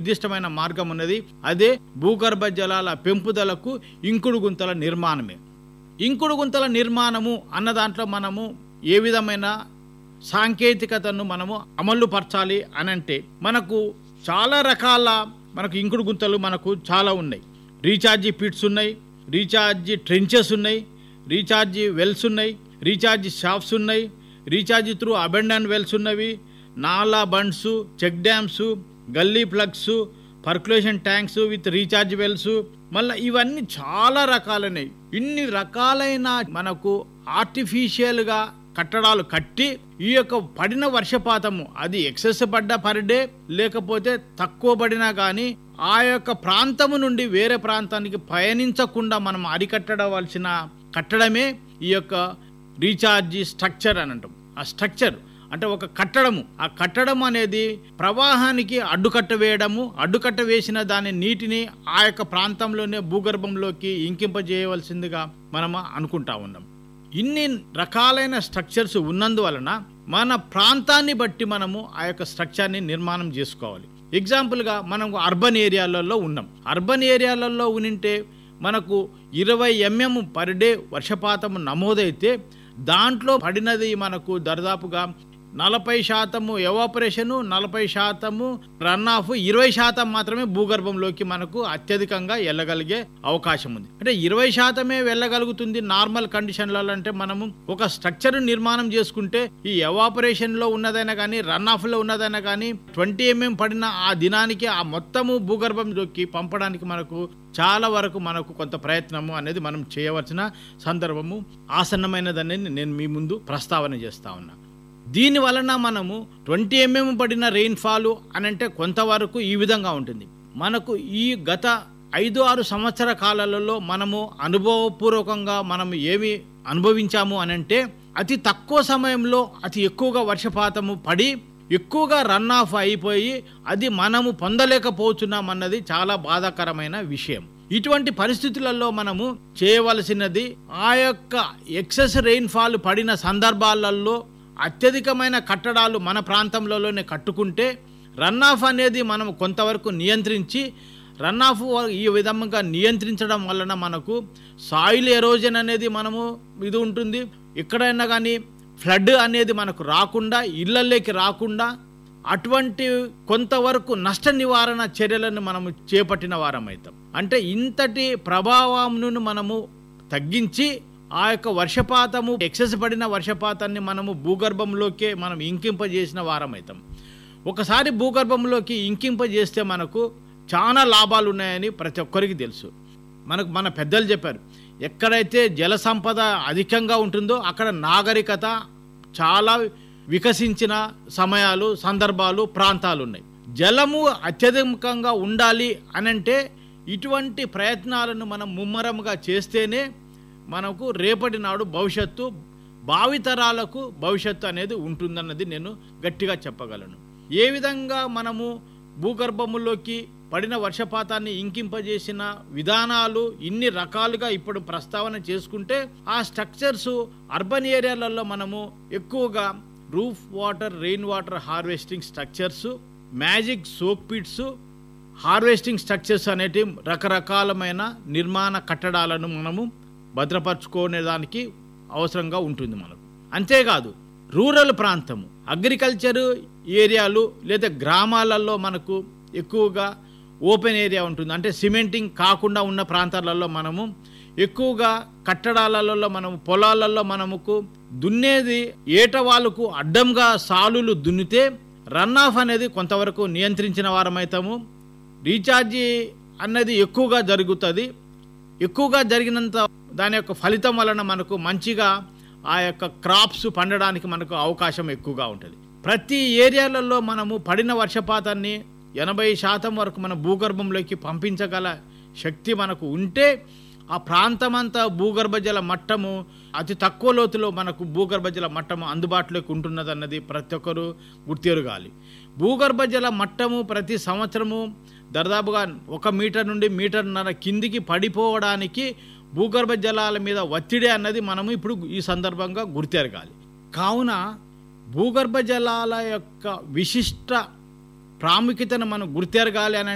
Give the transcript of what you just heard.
నిర్దిష్టమైన మార్గం ఉన్నది అదే భూగర్భ జలాల పెంపుదలకు ఇంకుడు గుంతల నిర్మాణమే ఇంకుడు గుంతల నిర్మాణము అన్న దాంట్లో మనము ఏ విధమైన సాంకేతికతను మనము అమలు పరచాలి అని అంటే మనకు చాలా రకాల మనకు ఇంకుడు గుంతలు మనకు చాలా ఉన్నాయి రీఛార్జీ పిట్స్ ఉన్నాయి రీఛార్జీ ట్రెంచెస్ ఉన్నాయి రీఛార్జీ వెల్స్ ఉన్నాయి రీఛార్జీ షాప్స్ ఉన్నాయి రీఛార్జీ త్రూ అబెండన్ వెల్స్ ఉన్నవి నాలా bunds check dams gully plugs percolation tanks with recharge wells మళ్ళీ ఇవన్నీ చాలా రకాలైనవి ఇన్ని రకాలైన మనకు ఆర్టిఫిషియల్గా కట్టడాలు కట్టి ఈ యొక్క పడిన వర్షపాతము అది ఎక్సెస్ పడ్డ పర్ డే లేకపోతే తక్కువ పడినా కానీ ఆ యొక్క ప్రాంతము నుండి వేరే ప్రాంతానికి పయనించకుండా మనం అరికట్టడవలసిన కట్టడమే ఈ యొక్క రీఛార్జీ స్ట్రక్చర్ అని అంటాం ఆ స్ట్రక్చర్ అంటే ఒక కట్టడము ఆ కట్టడం అనేది ప్రవాహానికి అడ్డుకట్ట వేయడము అడ్డుకట్ట వేసిన దాని నీటిని ఆ యొక్క ప్రాంతంలోనే భూగర్భంలోకి ఇంకింపజేయవలసిందిగా మనం అనుకుంటా ఉన్నాం ఇన్ని రకాలైన స్ట్రక్చర్స్ ఉన్నందువలన మన ప్రాంతాన్ని బట్టి మనము ఆ యొక్క స్ట్రక్చర్ని నిర్మాణం చేసుకోవాలి ఎగ్జాంపుల్గా మనం అర్బన్ ఏరియాలలో ఉన్నాం అర్బన్ ఏరియాలలో ఉనింటే మనకు ఇరవై ఎంఎం పర్ డే వర్షపాతము నమోదైతే దాంట్లో పడినది మనకు దరిదాపుగా నలభై శాతము ఎవాపరేషను నలభై శాతము రన్ ఆఫ్ ఇరవై శాతం మాత్రమే భూగర్భంలోకి మనకు అత్యధికంగా వెళ్ళగలిగే అవకాశం ఉంది అంటే ఇరవై శాతమే వెళ్ళగలుగుతుంది నార్మల్ కండిషన్లలో అంటే మనము ఒక స్ట్రక్చర్ నిర్మాణం చేసుకుంటే ఈ ఎవాపరేషన్ లో ఉన్నదైనా కానీ రన్ ఆఫ్ లో ఉన్నదైనా కానీ ట్వంటీ ఎంఎం పడిన ఆ దినానికి ఆ మొత్తము భూగర్భంలోకి పంపడానికి మనకు చాలా వరకు మనకు కొంత ప్రయత్నము అనేది మనం చేయవలసిన సందర్భము ఆసన్నమైనదని నేను మీ ముందు ప్రస్తావన చేస్తా ఉన్నా దీని వలన మనము ట్వంటీ ఎంఎం పడిన రెయిన్ఫాల్ అని అంటే కొంతవరకు ఈ విధంగా ఉంటుంది మనకు ఈ గత ఐదు ఆరు సంవత్సర కాలాలలో మనము అనుభవపూర్వకంగా మనం ఏమి అనుభవించాము అని అంటే అతి తక్కువ సమయంలో అతి ఎక్కువగా వర్షపాతము పడి ఎక్కువగా రన్ ఆఫ్ అయిపోయి అది మనము పొందలేకపోతున్నాం అన్నది చాలా బాధాకరమైన విషయం ఇటువంటి పరిస్థితులలో మనము చేయవలసినది ఆ యొక్క ఎక్సెస్ రెయిన్ఫాల్ పడిన సందర్భాలలో అత్యధికమైన కట్టడాలు మన ప్రాంతంలోనే కట్టుకుంటే రన్ ఆఫ్ అనేది మనం కొంతవరకు నియంత్రించి రన్ ఆఫ్ ఈ విధంగా నియంత్రించడం వలన మనకు సాయిల్ ఎరోజన్ అనేది మనము ఇది ఉంటుంది ఎక్కడైనా కానీ ఫ్లడ్ అనేది మనకు రాకుండా ఇళ్లలోకి రాకుండా అటువంటి కొంతవరకు నష్ట నివారణ చర్యలను మనము చేపట్టిన వారమవుతాం అంటే ఇంతటి ప్రభావంను మనము తగ్గించి ఆ యొక్క వర్షపాతము ఎక్సెస్ పడిన వర్షపాతాన్ని మనము భూగర్భంలోకే మనం ఇంకింపజేసిన వారమవుతాం ఒకసారి భూగర్భంలోకి ఇంకింపజేస్తే మనకు చాలా లాభాలు ఉన్నాయని ప్రతి ఒక్కరికి తెలుసు మనకు మన పెద్దలు చెప్పారు ఎక్కడైతే జల సంపద అధికంగా ఉంటుందో అక్కడ నాగరికత చాలా వికసించిన సమయాలు సందర్భాలు ప్రాంతాలు ఉన్నాయి జలము అత్యధికంగా ఉండాలి అనంటే ఇటువంటి ప్రయత్నాలను మనం ముమ్మరంగా చేస్తేనే మనకు రేపటి నాడు భవిష్యత్తు భావితరాలకు భవిష్యత్తు అనేది ఉంటుందన్నది నేను గట్టిగా చెప్పగలను ఏ విధంగా మనము భూగర్భములోకి పడిన వర్షపాతాన్ని ఇంకింపజేసిన విధానాలు ఇన్ని రకాలుగా ఇప్పుడు ప్రస్తావన చేసుకుంటే ఆ స్ట్రక్చర్స్ అర్బన్ ఏరియాలలో మనము ఎక్కువగా roof water rain water harvesting structures magic soak pits harvesting structures అనేటి రకరకాలమైన నిర్మాణ కట్టడాలను మనము భద్రపరచుకునే దానికి అవసరంగా ఉంటుంది మనకు అంతేకాదు రూరల్ ప్రాంతము అగ్రికల్చర్ ఏరియాలు లేదా గ్రామాలలో మనకు ఎక్కువగా ఓపెన్ ఏరియా ఉంటుంది అంటే సిమెంటింగ్ కాకుండా ఉన్న ప్రాంతాలలో మనము ఎక్కువగా కట్టడాలలో మనము పొలాలలో మనముకు దున్నేది ఏట వాళ్ళకు అడ్డంగా సాలులు దున్నితే రన్ ఆఫ్ అనేది కొంతవరకు నియంత్రించిన వారమవుతాము రీఛార్జీ అన్నది ఎక్కువగా జరుగుతుంది ఎక్కువగా జరిగినంత దాని యొక్క ఫలితం వలన మనకు మంచిగా ఆ యొక్క క్రాప్స్ పండడానికి మనకు అవకాశం ఎక్కువగా ఉంటుంది ప్రతి ఏరియాలలో మనము పడిన వర్షపాతాన్ని ఎనభై శాతం వరకు మన భూగర్భంలోకి పంపించగల శక్తి మనకు ఉంటే ఆ ప్రాంతమంతా భూగర్భ జల మట్టము అతి తక్కువ లోతులో మనకు భూగర్భ జల మట్టము అందుబాటులోకి ఉంటున్నదన్నది ప్రతి ఒక్కరూ గుర్తెరగాలి భూగర్భ జల మట్టము ప్రతి సంవత్సరము దాదాపుగా ఒక మీటర్ నుండి మీటర్న్నర కిందికి పడిపోవడానికి భూగర్భ జలాల మీద ఒత్తిడి అన్నది మనము ఇప్పుడు ఈ సందర్భంగా గుర్తెరగాలి కావున భూగర్భ జలాల యొక్క విశిష్ట ప్రాముఖ్యతను మనం గుర్తెరగాలి అని